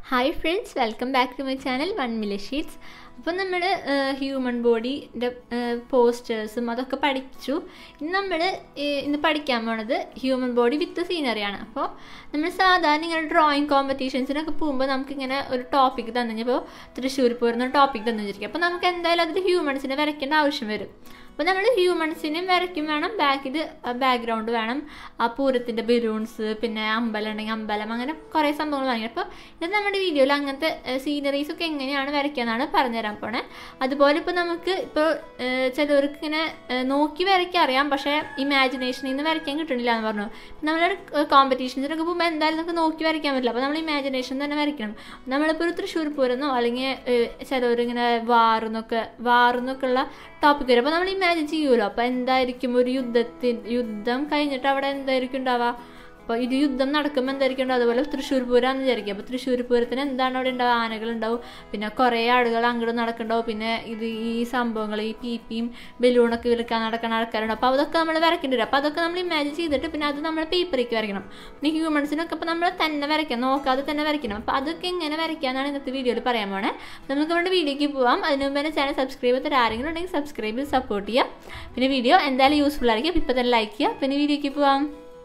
Hi friends welcome back to my channel one million sheets അപ്പോൾ നമ്മൾ human ബോഡിൻ്റെ പോസ്റ്റേഴ്സും അതൊക്കെ പഠിച്ചു ഇന്ന് നമ്മൾ ഇന്ന് പഠിക്കാൻ പോണത് ഹ്യൂമൻ ബോഡി വിത്ത് സീനറിയാണ് അപ്പോൾ നമ്മൾ സാധാരണ ഇങ്ങനെ ഡ്രോയിങ് കോമ്പറ്റീഷൻസിനൊക്കെ പോകുമ്പോൾ നമുക്കിങ്ങനെ ഒരു ടോപ്പിക് തന്നു കഴിഞ്ഞപ്പോൾ തൃശ്ശൂർ പോരുന്ന ടോപ്പിക് തന്നു വെച്ചിരിക്കും അപ്പോൾ നമുക്ക് എന്തായാലും അതിൽ ഹ്യൂമൻസിനെ വരയ്ക്കേണ്ട ആവശ്യം വരും അപ്പോൾ നമ്മൾ ഹ്യൂമൻസിനെയും വരയ്ക്കും വേണം ബാക്കിൽ ബാക്ക്ഗ്രൗണ്ട് വേണം ആ പൂരത്തിൻ്റെ ബലൂൺസ് പിന്നെ അമ്പലം ഉണ്ടെങ്കിൽ അമ്പലം അങ്ങനെ കുറേ സംഭവങ്ങൾ വാങ്ങി അപ്പോൾ ഇത് നമ്മുടെ വീഡിയോയിൽ അങ്ങനത്തെ സീനറീസ് ഒക്കെ എങ്ങനെയാണ് വരയ്ക്കാന്നാണ് പറഞ്ഞുതരാൻ പോണേ അതുപോലെ ഇപ്പോൾ നമുക്ക് ഇപ്പോൾ ചിലവർക്ക് ഇങ്ങനെ നോക്കി വരയ്ക്കാൻ അറിയാം പക്ഷേ ഇമാജിനേഷനിൽ നിന്ന് വരയ്ക്കാൻ കിട്ടണില്ല എന്ന് പറഞ്ഞു നമ്മൾ കോമ്പറ്റീഷൻസിനൊക്കെ പോകുമ്പോൾ എന്തായാലും നമുക്ക് നോക്കി വരയ്ക്കാൻ പറ്റില്ല അപ്പോൾ നമ്മൾ ഇമാജിനേഷൻ തന്നെ വരയ്ക്കണം നമ്മളിപ്പോൾ ഒരു തൃശ്ശൂർ പൂരെന്നോ അല്ലെങ്കിൽ ചിലവരിങ്ങനെ വാറുന്നൊക്കെ വാറുന്നൊക്കെ ഉള്ള ടോപ്പിക് വരും അപ്പോൾ നമ്മൾ ഇമാജിൻ ചെയ്യുമല്ലോ അപ്പോൾ എന്തായിരിക്കും ഒരു യുദ്ധത്തിൽ യുദ്ധം കഴിഞ്ഞിട്ട് അവിടെ എന്തായിരിക്കും ഉണ്ടാവുക അപ്പോൾ ഇത് യുദ്ധം നടക്കുമ്പോൾ എന്തായിരിക്കും ഉണ്ടാവും അതുപോലെ തൃശ്ശൂർ പൂരമാണെന്ന് വിചാരിക്കുക അപ്പോൾ തൃശ്ശൂർ പൂരത്തിന് എന്താണ് അവിടെ ഉണ്ടാവുക ആനകളുണ്ടാവും പിന്നെ കുറേ ആളുകൾ അങ്ങോട്ട് നടക്കുന്നുണ്ടാവും പിന്നെ ഇത് ഈ സംഭവങ്ങൾ ഈ പീപ്പിയും ബലൂണൊക്കെ വിൽക്കാൻ നടക്കുന്ന ആൾക്കാരുണ്ട് അപ്പോൾ അതൊക്കെ നമ്മൾ വരയ്ക്കേണ്ടി വരും അപ്പോൾ അതൊക്കെ നമ്മൾ ഇമാജിൻ ചെയ്തിട്ട് പിന്നെ അത് നമ്മൾ പേപ്പറിലേക്ക് വരയ്ക്കണം പിന്നെ ഹ്യൂമൻസിനൊക്കെ അപ്പോൾ നമ്മൾ തന്നെ വരയ്ക്കാം നോക്കാതെ തന്നെ വരയ്ക്കണം അപ്പോൾ അതൊക്കെ എങ്ങനെ വരയ്ക്കാനാണ് ഇന്നത്തെ വീഡിയോയിൽ പറയാൻ പോണേ നമുക്ക് നമ്മുടെ വീഡിയോയ്ക്ക് പോവാം അതിന് മുമ്പ് തന്നെ ചാനൽ സബ്സ്ക്രൈബ് ചെയ്തിട്ട് ആരെങ്കിലും ഉണ്ടെങ്കിൽ സബ്സ്ക്രൈബ് ചെയ്ത് സപ്പോർട്ട് ചെയ്യുക പിന്നെ വീഡിയോ എന്തായാലും യൂസ്ഫുൾ ആയിരിക്കും ഇപ്പോൾ തന്നെ ലൈക്ക് ചെയ്യുക പിന്നെ വീഡിയോയ്ക്ക് പോവാം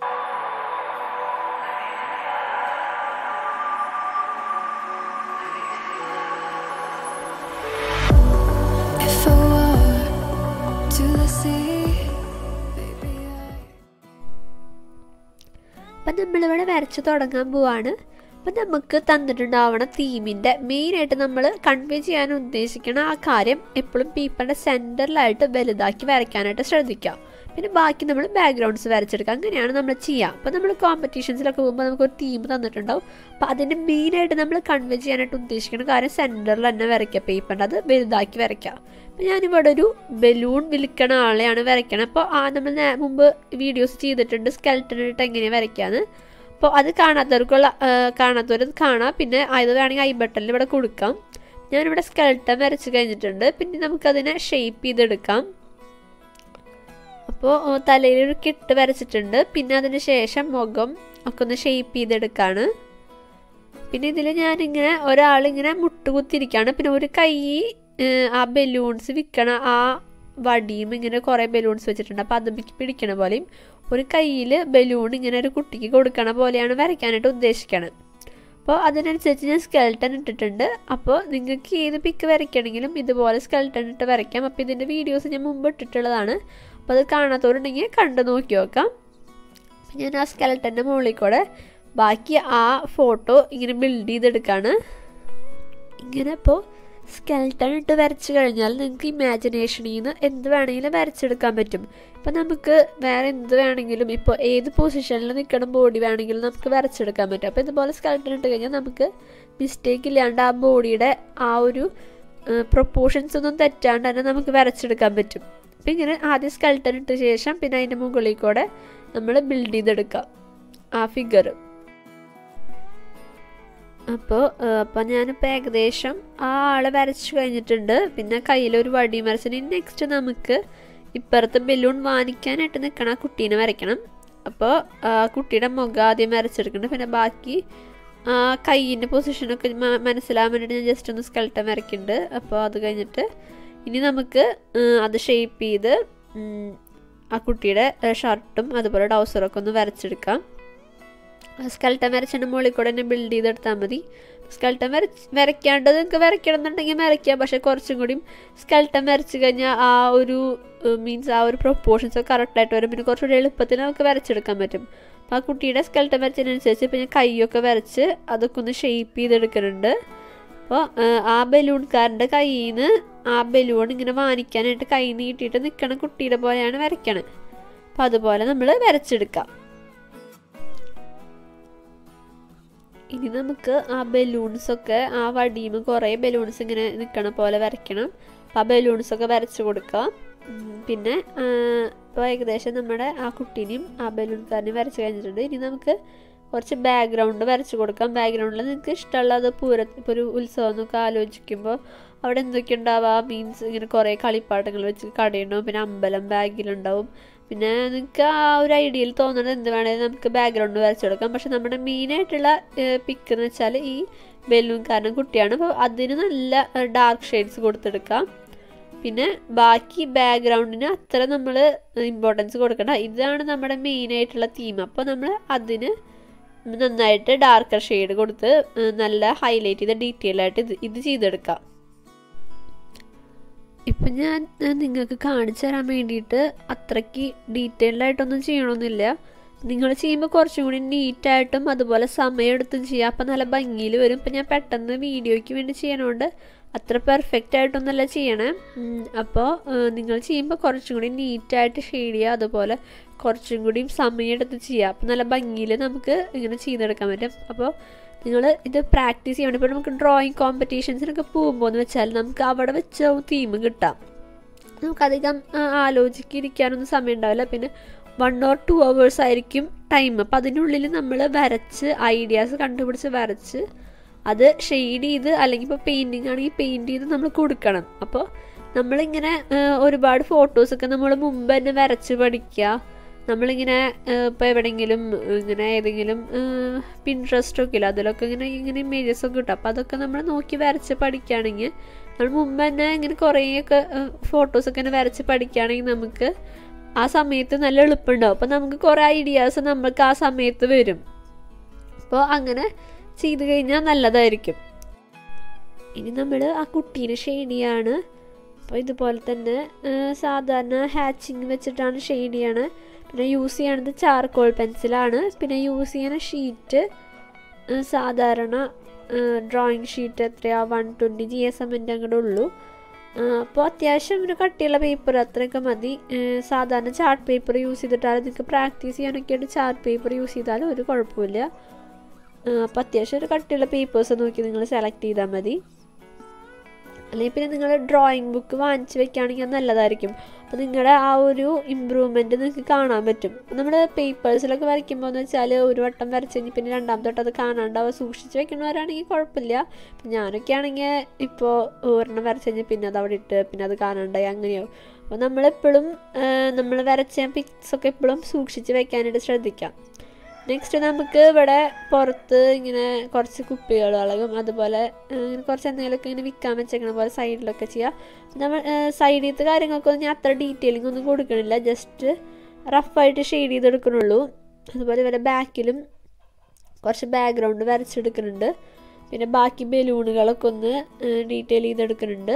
If I were to the sea, baby, I. അപ്പം നമ്മളിവിടെ വരച്ച് തുടങ്ങാൻ പോവാണ് അപ്പം നമുക്ക് തന്നിട്ടുണ്ടാവണ തീമിൻ്റെ മെയിനായിട്ട് നമ്മൾ കൺവേ ചെയ്യാൻ ഉദ്ദേശിക്കുന്ന ആ കാര്യം എപ്പോഴും പേപ്പറിൻ്റെ സെൻറ്ററിലായിട്ട് വലുതാക്കി വരയ്ക്കാനായിട്ട് ശ്രദ്ധിക്കുക പിന്നെ ബാക്കി നമ്മൾ ബാക്ക്ഗ്രൗണ്ട്സ് വരച്ചെടുക്കുക അങ്ങനെയാണ് നമ്മൾ ചെയ്യുക അപ്പോൾ നമ്മൾ കോമ്പറ്റീഷൻസിലൊക്കെ പോകുമ്പോൾ നമുക്ക് ഒരു തീം തന്നിട്ടുണ്ടാവും അപ്പോൾ അതിൻ്റെ മെയിനായിട്ട് നമ്മൾ കൺവേ ചെയ്യാനായിട്ട് ഉദ്ദേശിക്കുന്ന കാര്യം സെൻറ്ററിൽ തന്നെ വരയ്ക്കുക പേപ്പറിൻ്റെ അത് വലുതാക്കി വരയ്ക്കുക അപ്പോൾ ഞാനിവിടെ ഒരു ബലൂൺ വിൽക്കണ ആളെയാണ് വരയ്ക്കണം അപ്പോൾ ആ നമ്മൾ നേ- മുമ്പ് വീഡിയോസ് ചെയ്തിട്ടുണ്ട് സ്കെൽട്ടനിട്ട് എങ്ങനെയാണ് വരയ്ക്കാന്ന് അപ്പോൾ അത് കാണാത്തവർക്കുള്ള കാണാത്തവർ കാണാം പിന്നെ അത് വേണമെങ്കിൽ ഐ ബട്ടണിൽ ഇവിടെ കൊടുക്കാം ഞാനിവിടെ സ്കെൽട്ടൻ വരച്ച് കഴിഞ്ഞിട്ടുണ്ട് പിന്നെ നമുക്കതിനെ ഷേപ്പ് ചെയ്തെടുക്കാം അപ്പോൾ തലയിൽ ഒരു കെട്ട് വരച്ചിട്ടുണ്ട് പിന്നെ അതിന് ശേഷം മുഖം ഒക്കെ ഒന്ന് ഷേപ്പ് ചെയ്തെടുക്കാണ് പിന്നെ ഇതിൽ ഞാനിങ്ങനെ ഒരാളിങ്ങനെ മുട്ടുകുത്തിരിക്കുകയാണ് പിന്നെ ഒരു കൈ ഏഹ്, ആ ബലൂൺസ് വിൽക്കണ ആ വടിയും ഇങ്ങനെ കുറേ ബലൂൺസ് വെച്ചിട്ടുണ്ട് അപ്പോൾ അത് പിടിക്ക് പിടിക്കണ പോലെയും ഒരു കയ്യിൽ ബലൂൺ ഇങ്ങനെ ഒരു കുട്ടിക്ക് കൊടുക്കണ പോലെയാണ് വരയ്ക്കാനായിട്ട് ഉദ്ദേശിക്കണത് അപ്പോൾ അതിനനുസരിച്ച് ഞാൻ സ്കെൽട്ടൺ ഇട്ടിട്ടുണ്ട് അപ്പോൾ നിങ്ങൾക്ക് ഏത് പിക്ക് വരയ്ക്കണമെങ്കിലും ഇതുപോലെ സ്കെൽട്ടൺ ഇട്ട് വരയ്ക്കാം അപ്പോൾ ഇതിൻ്റെ വീഡിയോസ് ഞാൻ മുമ്പ് ഇട്ടിട്ടുള്ളതാണ് അപ്പോൾ അത് കാണാത്തവരുണ്ടെങ്കിൽ കണ്ടു നോക്കി നോക്കാം അപ്പം ഞാൻ ആ സ്കെൽട്ടൻ്റെ മുകളിൽ കൂടെ ബാക്കി ആ ഫോട്ടോ ഇങ്ങനെ ബിൽഡ് ചെയ്തെടുക്കുകയാണ് ഇങ്ങനെ ഇപ്പോൾ സ്കെൽട്ടൺ ഇട്ട് വരച്ച് കഴിഞ്ഞാൽ നിങ്ങൾക്ക് ഇമാജിനേഷനിൽ നിന്ന് എന്ത് വേണമെങ്കിലും വരച്ചെടുക്കാൻ പറ്റും ഇപ്പം നമുക്ക് വേറെ എന്ത് വേണമെങ്കിലും ഇപ്പോൾ ഏത് പൊസിഷനിൽ നിൽക്കണം ബോഡി വേണമെങ്കിലും നമുക്ക് വരച്ചെടുക്കാൻ പറ്റും അപ്പോൾ ഇതുപോലെ സ്കെൽട്ടൺ ഇട്ട് കഴിഞ്ഞാൽ നമുക്ക് മിസ്റ്റേക്ക് ഇല്ലാണ്ട് ആ ബോഡിയുടെ ആ ഒരു പ്രൊപ്പോർഷൻസ് ഒന്നും തെറ്റാണ്ട് തന്നെ നമുക്ക് വരച്ചെടുക്കാൻ പറ്റും അപ്പം ഇങ്ങനെ ആദ്യം സ്കെൽട്ടൺ ഇട്ട ശേഷം പിന്നെ അതിൻ്റെ മുകളിൽ കൂടെ നമ്മൾ ബിൽഡ് ചെയ്തെടുക്കാം ആ ഫിഗർ അപ്പോൾ അപ്പോൾ ഞാനിപ്പോൾ ഏകദേശം ആ ആളെ വരച്ചു കഴിഞ്ഞിട്ടുണ്ട് പിന്നെ കയ്യിലൊരു വടി വരച്ചിട്ട് ഇനി നെക്സ്റ്റ് നമുക്ക് ഇപ്പുറത്ത് ബലൂൺ വാങ്ങിക്കാനായിട്ട് നിൽക്കണ ആ കുട്ടീനെ വരയ്ക്കണം അപ്പോൾ ആ കുട്ടിയുടെ മുഖം ആദ്യം വരച്ചെടുക്കണം പിന്നെ ബാക്കി ആ കയ്യിൻ്റെ പൊസിഷനൊക്കെ മ- മനസ്സിലാവാൻ വേണ്ടിയിട്ട് ഞാൻ ജസ്റ്റ് ഒന്ന് സ്കെൽട്ടൻ വരയ്ക്കുന്നുണ്ട് അപ്പോൾ അത് കഴിഞ്ഞിട്ട് ഇനി നമുക്ക് ഉം, അത് ഷേപ്പ് ചെയ്ത് ഉം, ആ കുട്ടിയുടെ ഷർട്ടും അതുപോലെ ഡൗസറൊക്കെ ഒന്ന് വരച്ചെടുക്കാം സ്കെൽട്ടൻ വരച്ചതിൻ്റെ മുകളിൽ കൂടെ തന്നെ ബിൽഡ് ചെയ്തെടുത്താൽ മതി സ്കെൽട്ടൻ വരച്ച് വരയ്ക്കാണ്ട് നിങ്ങൾക്ക് വരയ്ക്കണം എന്നുണ്ടെങ്കിൽ വരയ്ക്കാം പക്ഷേ കുറച്ചും കൂടിയും സ്കെൽട്ടൻ വരച്ച് കഴിഞ്ഞാൽ ആ ഒരു മീൻസ് ആ ഒരു പ്രൊപ്പോർഷൻസ് ഒക്കെ കറക്റ്റായിട്ട് വരും പിന്നെ കുറച്ചുകൂടി എളുപ്പത്തിൽ നമുക്ക് വരച്ചെടുക്കാൻ പറ്റും അപ്പോൾ ആ കുട്ടിയുടെ സ്കെൽട്ടൻ വരച്ചതിനനുസരിച്ച് പിന്നെ കൈയൊക്കെ വരച്ച് അതൊക്കെ ഒന്ന് ഷേപ്പ് ചെയ്തെടുക്കുന്നുണ്ട് അപ്പോൾ ആ ബലൂൺകാരൻ്റെ കയ്യിൽ നിന്ന് ആ ബലൂൺ ഇങ്ങനെ വാങ്ങിക്കാനായിട്ട് കൈ നീട്ടിയിട്ട് നിൽക്കണ കുട്ടിയുടെ പോലെയാണ് വരയ്ക്കണത് അപ്പോൾ അതുപോലെ നമ്മൾ വരച്ചെടുക്കാം ഇനി നമുക്ക് ആ ബലൂൺസ് ഒക്കെ ആ വടിയുമ്പോൾ കുറേ ബലൂൺസ് ഇങ്ങനെ നിൽക്കണ പോലെ വരയ്ക്കണം അപ്പോൾ ആ ബലൂൺസ് ഒക്കെ വരച്ച് കൊടുക്കാം ഉം, പിന്നെ ഇപ്പോൾ ഏകദേശം നമ്മുടെ ആ കുട്ടീനെയും ആ ബലൂൺകാരനെയും വരച്ച് കഴിഞ്ഞിട്ടുണ്ട് ഇനി നമുക്ക് കുറച്ച് ബാക്ക്ഗ്രൗണ്ട് വരച്ച് കൊടുക്കാം ബാക്ക്ഗ്രൗണ്ടിൽ നിങ്ങൾക്ക് ഇഷ്ടമുള്ളത് പൂര ഇപ്പോൾ ഒരു ഉത്സവം എന്നൊക്കെ ആലോചിക്കുമ്പോൾ അവിടെ എന്തൊക്കെ ഉണ്ടാവുക മീൻസ് ഇങ്ങനെ കുറേ കളിപ്പാട്ടങ്ങൾ വെച്ച് കടയുണ്ടാവും പിന്നെ അമ്പലം ബാഗിലുണ്ടാവും പിന്നെ നിങ്ങൾക്ക് ആ ഒരു ഐഡിയയിൽ തോന്നുന്നത് എന്ത് വേണമെങ്കിലും നമുക്ക് ബാക്ക്ഗ്രൗണ്ട് വരച്ചു കൊടുക്കാം പക്ഷെ നമ്മുടെ മെയിനായിട്ടുള്ള പിക്ക് എന്ന് വെച്ചാൽ ഈ ബലൂൺ കാരണം കുട്ടിയാണ് അപ്പോൾ അതിന് നല്ല ഡാർക്ക് ഷെയ്ഡ്സ് കൊടുത്തെടുക്കാം പിന്നെ ബാക്കി ബാക്ക്ഗ്രൗണ്ടിന് അത്ര നമ്മൾ ഇമ്പോർട്ടൻസ് കൊടുക്കണ്ട ഇതാണ് നമ്മുടെ മെയിൻ ആയിട്ടുള്ള തീം അപ്പോൾ നമ്മൾ അതിന് നന്നായിട്ട് ഡാർക്കർ ഷെയ്ഡ് കൊടുത്ത് ഏഹ് നല്ല ഹൈലൈറ്റ് ചെയ്ത ഡീറ്റെയിൽ ആയിട്ട് ഇത് ഇത് ചെയ്തെടുക്കാം ഇപ്പം ഞാൻ ഏഹ് നിങ്ങൾക്ക് കാണിച്ചു തരാൻ വേണ്ടിയിട്ട് അത്രയ്ക്ക് ഡീറ്റെയിൽഡ് ആയിട്ടൊന്നും ചെയ്യണമെന്നില്ല നിങ്ങൾ ചെയ്യുമ്പോൾ കുറച്ചും കൂടി നീറ്റായിട്ടും അതുപോലെ സമയമെടുത്തും ചെയ്യാം അപ്പം നല്ല ഭംഗിയിൽ വരും ഇപ്പം ഞാൻ പെട്ടെന്ന് വീഡിയോയ്ക്ക് വേണ്ടി ചെയ്യണോണ്ട് അത്ര പെർഫെക്റ്റ് ആയിട്ടൊന്നല്ല ചെയ്യണേ അപ്പോൾ നിങ്ങൾ ചെയ്യുമ്പോൾ കുറച്ചും കൂടി നീറ്റായിട്ട് ഷെയ്ഡ് ചെയ്യുക അതുപോലെ കുറച്ചും കൂടി സമയമെടുത്ത് ചെയ്യുക അപ്പം നല്ല ഭംഗിയിൽ നമുക്ക് ഇങ്ങനെ ചെയ്തെടുക്കാൻ പറ്റും അപ്പോൾ നിങ്ങൾ ഇത് പ്രാക്ടീസ് ചെയ്യണം ഇപ്പോൾ നമുക്ക് ഡ്രോയിങ് കോമ്പറ്റീഷൻസിനൊക്കെ പോകുമ്പോൾ എന്ന് വെച്ചാൽ നമുക്ക് അവിടെ വെച്ച തീം കിട്ടാം നമുക്കധികം ആ, ആലോചിക്കിരിക്കാനൊന്നും സമയം ഉണ്ടാവില്ല പിന്നെ വൺ ഓർ ടു അവേഴ്സ് ആയിരിക്കും ടൈം അപ്പം അതിനുള്ളിൽ നമ്മൾ വരച്ച് ഐഡിയാസ് കണ്ടുപിടിച്ച് വരച്ച് അത് ഷെയ്ഡ് ചെയ്ത് അല്ലെങ്കിൽ ഇപ്പോൾ പെയിൻറ്റിങ് ആണെങ്കിൽ പെയിൻറ്റ് ചെയ്ത് നമ്മൾ കൊടുക്കണം അപ്പോൾ നമ്മളിങ്ങനെ ആ, ഒരുപാട് ഫോട്ടോസൊക്കെ നമ്മൾ മുമ്പ് തന്നെ വരച്ച് പഠിക്കുക നമ്മളിങ്ങനെ ഇപ്പോൾ എവിടെയെങ്കിലും ഇങ്ങനെ ഏതെങ്കിലും പിൻട്രസ്റ്റൊക്കെ ഇല്ല അതിലൊക്കെ ഇങ്ങനെ ഇങ്ങനെ ഇമേജസ് ഒക്കെ കിട്ടും അപ്പോൾ അതൊക്കെ നമ്മൾ നോക്കി വരച്ച് പഠിക്കുകയാണെങ്കിൽ നമ്മൾ മുമ്പ് തന്നെ ഇങ്ങനെ കുറേയൊക്കെ ഫോട്ടോസൊക്കെ ഇങ്ങനെ വരച്ച് പഠിക്കുകയാണെങ്കിൽ നമുക്ക് ആ സമയത്ത് നല്ല എളുപ്പമുണ്ടാവും അപ്പോൾ നമുക്ക് കുറേ ഐഡിയാസ് നമുക്ക് ആ സമയത്ത് വരും അപ്പോൾ അങ്ങനെ ചെയ്ത് കഴിഞ്ഞാൽ നല്ലതായിരിക്കും ഇനി നമ്മൾ ആ കുട്ടീനെ ഷെയ്ഡ് ചെയ്യാണ് അപ്പോൾ ഇതുപോലെ തന്നെ ആ, സാധാരണ ഹാച്ചിങ് വെച്ചിട്ടാണ് ഷെയ്ഡ് ചെയ്യണത് പിന്നെ യൂസ് ചെയ്യണത് ചാർക്കോൾ പെൻസിലാണ് പിന്നെ യൂസ് ചെയ്യണ ഷീറ്റ് സാധാരണ ഡ്രോയിങ് ഷീറ്റ് എത്രയാ വൺ ട്വൻറ്റി ജി എസ് എമ്മിൻ്റെ അങ്ങോട്ട് ഉള്ളൂ അപ്പോൾ അത്യാവശ്യം ഒരു കട്ടിയുള്ള പേപ്പർ അത്രയൊക്കെ മതി ആ, സാധാരണ ചാർട്ട് പേപ്പർ യൂസ് ചെയ്തിട്ടാൽ നിങ്ങൾക്ക് പ്രാക്ടീസ് ചെയ്യാനൊക്കെ ആയിട്ട് ചാർട്ട് പേപ്പർ യൂസ് ചെയ്താലും ഒരു കുഴപ്പമില്ല അപ്പോൾ അത്യാവശ്യം ഒരു കട്ടിയുള്ള പേപ്പേഴ്സ് നോക്കി നിങ്ങൾ സെലക്ട് ചെയ്താൽ മതി അല്ലെങ്കിൽ പിന്നെ നിങ്ങൾ ഡ്രോയിങ് ബുക്ക് വാങ്ങിച്ച് വെക്കുകയാണെങ്കിൽ അത് നല്ലതായിരിക്കും അപ്പോൾ നിങ്ങളുടെ ആ ഒരു ഇമ്പ്രൂവ്മെൻറ്റ് നിങ്ങൾക്ക് കാണാൻ പറ്റും നമ്മൾ പേപ്പേഴ്സിലൊക്കെ വരയ്ക്കുമ്പോൾ എന്ന് വെച്ചാൽ ഒരു വട്ടം വരച്ച് കഴിഞ്ഞ് പിന്നെ രണ്ടാമത്തെ വട്ടം അത് കാണാണ്ടാവുക സൂക്ഷിച്ച് വെക്കണവരാണെങ്കിൽ കുഴപ്പമില്ല ഇപ്പം ഞാനൊക്കെ ആണെങ്കിൽ ഇപ്പോൾ ഒരെണ്ണം വരച്ച് കഴിഞ്ഞാൽ പിന്നെ അത് അവിടെ ഇട്ട് പിന്നെ അത് കാണാണ്ടായി അങ്ങനെയാവും അപ്പോൾ നമ്മളെപ്പോഴും നമ്മൾ വരച്ച പിക്സൊക്കെ എപ്പോഴും സൂക്ഷിച്ച് വെക്കാനായിട്ട് ശ്രദ്ധിക്കാം നെക്സ്റ്റ് നമുക്ക് ഇവിടെ പുറത്ത് ഇങ്ങനെ കുറച്ച് കുപ്പികൾ അളകും അതുപോലെ ഏഹ്, ഇങ്ങനെ കുറച്ച് എന്തെങ്കിലുമൊക്കെ ഇങ്ങനെ വിൽക്കാൻ വെച്ചേക്കണ പോലെ സൈഡിലൊക്കെ ചെയ്യാം നമ്മൾ സൈഡിലത്തെ കാര്യങ്ങൾക്കൊന്നും ഞാൻ അത്ര ഡീറ്റെയിലിംഗ് ഒന്നും കൊടുക്കണില്ല ജസ്റ്റ് റഫായിട്ട് ഷെയ്ഡ് ചെയ്തെടുക്കണുള്ളൂ അതുപോലെ ഇവരെ ബാക്കിലും കുറച്ച് ബാക്ക്ഗ്രൗണ്ട് വരച്ചെടുക്കുന്നുണ്ട് പിന്നെ ബാക്കി ബലൂണുകളൊക്കെ ഒന്ന് ഡീറ്റെയിൽ ചെയ്തെടുക്കുന്നുണ്ട്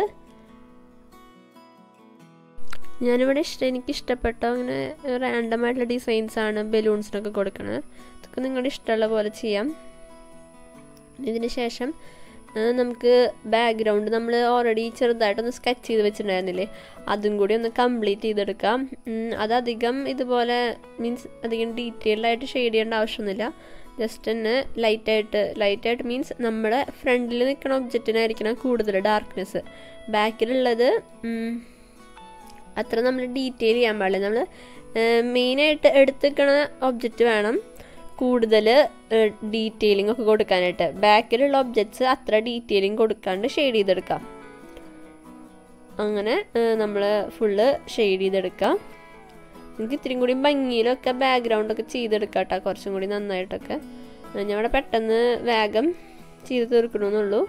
ഞാനിവിടെ ഇഷ്ടം എനിക്ക് ഇഷ്ടപ്പെട്ട അങ്ങനെ റാൻഡം ആയിട്ടുള്ള ഡിസൈൻസ് ആണ് ബലൂൺസിനൊക്കെ കൊടുക്കുന്നത് ഇതൊക്കെ നിങ്ങളുടെ ഇഷ്ടമുള്ള പോലെ ചെയ്യാം ഇതിന് ശേഷം ആ, നമുക്ക് ബാക്ക്ഗ്രൗണ്ട് നമ്മൾ ഓൾറെഡി ചെറുതായിട്ടൊന്ന് സ്കെച്ച് ചെയ്ത് വെച്ചിട്ടുണ്ടായിരുന്നില്ലേ അതും കൂടി ഒന്ന് കംപ്ലീറ്റ് ചെയ്തെടുക്കാം ഉം, അതധികം ഇതുപോലെ മീൻസ് അധികം ഡീറ്റെയിൽഡ് ആയിട്ട് ഷെയ്ഡ് ചെയ്യേണ്ട ആവശ്യമൊന്നുമില്ല ജസ്റ്റ് തന്നെ ലൈറ്റായിട്ട് ലൈറ്റായിട്ട് മീൻസ് നമ്മുടെ ഫ്രണ്ടിൽ നിൽക്കുന്ന ഒബ്ജക്റ്റിനായിരിക്കണം കൂടുതൽ ഡാർക്ക്നെസ് ബാക്കിലുള്ളത് ഉം, അത്ര നമ്മൾ ഡീറ്റെയിൽ ചെയ്യാൻ പാടില്ല നമ്മൾ മെയിനായിട്ട് എടുത്തിക്കണ ഒബ്ജക്റ്റ് വേണം കൂടുതൽ ഡീറ്റെയിലിംഗ് ഒക്കെ കൊടുക്കാനായിട്ട് ബാക്കിലുള്ള ഒബ്ജക്ട്സ് അത്ര ഡീറ്റെയിലിംഗ് കൊടുക്കാണ്ട് ഷെയ്ഡ് ചെയ്തെടുക്കാം അങ്ങനെ നമ്മൾ ഫുള്ള് ഷെയ്ഡ് ചെയ്തെടുക്കാം നമുക്ക് ഇത്തിരി കൂടി ഭംഗിയിലൊക്കെ ബാക്ക്ഗ്രൗണ്ടൊക്കെ ചെയ്തെടുക്കാം കേട്ടോ കുറച്ചും കൂടി നന്നായിട്ടൊക്കെ ഞാൻ ഇവിടെ പെട്ടെന്ന് വേഗം ചെയ്ത് തീർക്കണമെന്നുള്ളൂ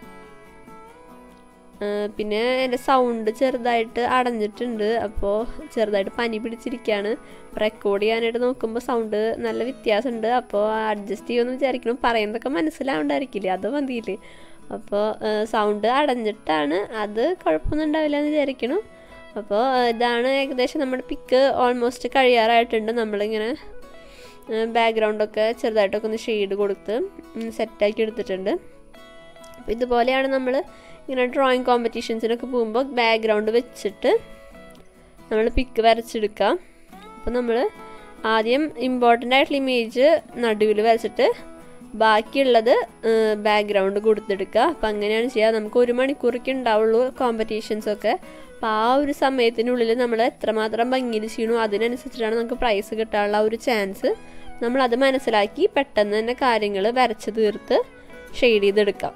ആ, പിന്നെ എൻ്റെ സൗണ്ട് ചെറുതായിട്ട് അടഞ്ഞിട്ടുണ്ട് അപ്പോൾ ചെറുതായിട്ട് പനി പിടിച്ചിരിക്കുകയാണ് റെക്കോർഡ് ചെയ്യാനായിട്ട് നോക്കുമ്പോൾ സൗണ്ട് നല്ല വ്യത്യാസമുണ്ട് അപ്പോൾ അഡ്ജസ്റ്റ് ചെയ്യുമെന്ന് വിചാരിക്കണം പറയുന്നതൊക്കെ മനസ്സിലാവണ്ടായിരിക്കില്ലേ അത് മതിയില്ലേ അപ്പോൾ സൗണ്ട് അടഞ്ഞിട്ടാണ് അത് കുഴപ്പമൊന്നും ഉണ്ടാവില്ല എന്ന് വിചാരിക്കണം അപ്പോൾ ഇതാണ് ഏകദേശം നമ്മുടെ പിക്ക് ഓൾമോസ്റ്റ് കഴിയാറായിട്ടുണ്ട് നമ്മളിങ്ങനെ ബാക്ക്ഗ്രൗണ്ടൊക്കെ ചെറുതായിട്ടൊക്കെ ഒന്ന് ഷെയ്ഡ് കൊടുത്ത് സെറ്റാക്കി എടുത്തിട്ടുണ്ട് അപ്പോൾ ഇതുപോലെയാണ് നമ്മൾ ഇങ്ങനെ ഡ്രോയിങ് കോമ്പറ്റീഷൻസിനൊക്കെ പോകുമ്പോൾ ബാക്ക്ഗ്രൗണ്ട് വെച്ചിട്ട് നമ്മൾ പിക്ക് വരച്ചെടുക്കാം അപ്പോൾ നമ്മൾ ആദ്യം ഇമ്പോർട്ടൻ്റ് ആയിട്ടുള്ള ഇമേജ് നടുവിൽ വരച്ചിട്ട് ബാക്കിയുള്ളത് ബാക്ക്ഗ്രൗണ്ട് കൊടുത്തെടുക്കുക അപ്പം അങ്ങനെയാണ് ചെയ്യുക നമുക്ക് ഒരു മണിക്കൂറൊക്കെ ഉണ്ടാവുള്ളൂ കോമ്പറ്റീഷൻസൊക്കെ അപ്പോൾ ആ ഒരു സമയത്തിനുള്ളിൽ നമ്മൾ എത്രമാത്രം ഭംഗിയിൽ ചെയ്യണോ അതിനനുസരിച്ചിട്ടാണ് നമുക്ക് പ്രൈസ് കിട്ടാനുള്ള ആ ഒരു ചാൻസ് നമ്മളത് മനസ്സിലാക്കി പെട്ടെന്ന് തന്നെ കാര്യങ്ങൾ വരച്ച് തീർത്ത് ഷെയ്ഡ് ചെയ്തെടുക്കാം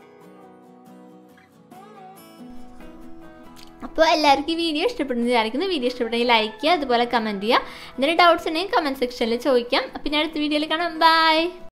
അപ്പോൾ എല്ലാവർക്കും ഈ വീഡിയോ ഇഷ്ടപ്പെടുന്നു വിചാരിക്കുന്നു വീഡിയോ ഇഷ്ടപ്പെട്ടെങ്കിൽ ലൈക്ക് ചെയ്യുക അതുപോലെ കമൻറ്റ് ചെയ്യുക എന്തെങ്കിലും ഡൗട്ട്സ് ഉണ്ടെങ്കിൽ കമൻറ്റ് സെക്ഷനിൽ ചോദിക്കാം പിന്നെ അടുത്ത വീഡിയോയിൽ കാണാം ബൈ